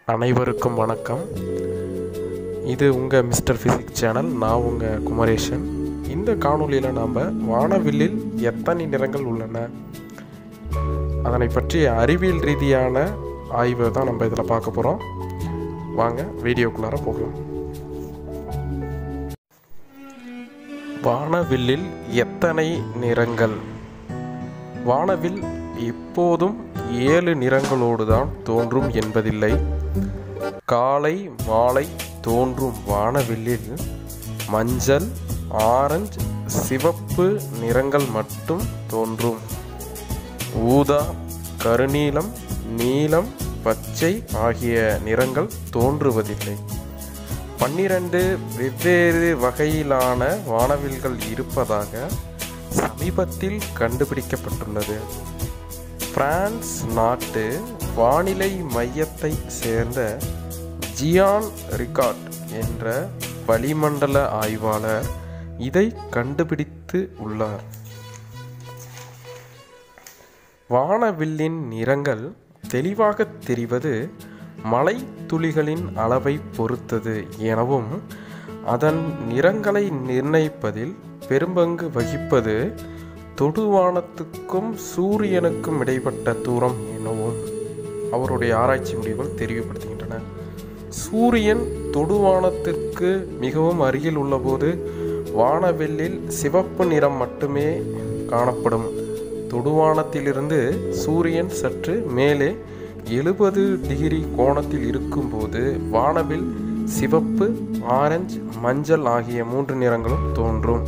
அனைவருக்கும் வணக்கம் இது உங்கள் மிஸ்டர் ஃபிசிக்ஸ் சேனல் நான் உங்கள் குமரேஷன் இந்த காணொளியில் நாம் வானவில்லில் எத்தனை நிறங்கள் உள்ளன அதனை பற்றிய அறிவியல் ரீதியான ஆய்வை தான் நம்ம இதில் பார்க்க போகிறோம் வாங்க வீடியோக்குள்ளார போகலாம் வானவில்லில் எத்தனை நிறங்கள் வானவில் எப்போதும் ஏழு நிறங்களோடு தான் தோன்றும் என்பதில்லை காலை மாலை தோன்றும் வானவில்லில் மஞ்சள் ஆரஞ்சு சிவப்பு நிறங்கள் மட்டும் தோன்றும் ஊதா கருநீலம் நீலம் பச்சை ஆகிய நிறங்கள் தோன்றுவதில்லை பன்னிரண்டு வெவ்வேறு வகையிலான வானவில்கள் இருப்பதாக சமீபத்தில் கண்டுபிடிக்கப்பட்டுள்ளது பிரான்ஸ் நாட்டு வானிலை மையத்தை சேர்ந்த ஜியான் ரிகார்ட் என்ற வளிமண்டல ஆய்வாளர் இதை கண்டுபிடித்து உள்ளார் வானவில்லின் நிறங்கள் தெளிவாக தெரிவது மழை துளிகளின் அளவை பொறுத்தது எனவும் அதன் நிறங்களை நிர்ணயிப்பதில் பெரும்பங்கு வகிப்பது தொடுவானத்துக்கும் சூரியனுக்கும் இடைப்பட்ட தூரம் எனவும் அவருடைய ஆராய்ச்சி முடிவுகள் தெரிவுபடுத்துகின்றன சூரியன் தொடுவானத்திற்கு மிகவும் அருகில் உள்ளபோது வானவெல்லில் சிவப்பு நிறம் மட்டுமே காணப்படும் தொடுவானத்திலிருந்து சூரியன் சற்று மேலே எழுபது டிகிரி கோணத்தில் இருக்கும்போது வானவில் சிவப்பு ஆரஞ்சு மஞ்சள் ஆகிய மூன்று நிறங்களும் தோன்றும்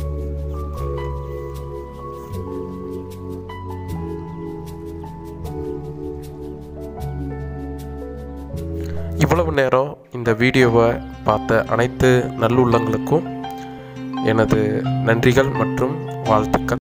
இவ்வளவு நேரம் இந்த வீடியோவை பார்த்த அனைத்து நல்லுள்ளங்களுக்கும் எனது நன்றிகள் மற்றும் வாழ்த்துக்கள்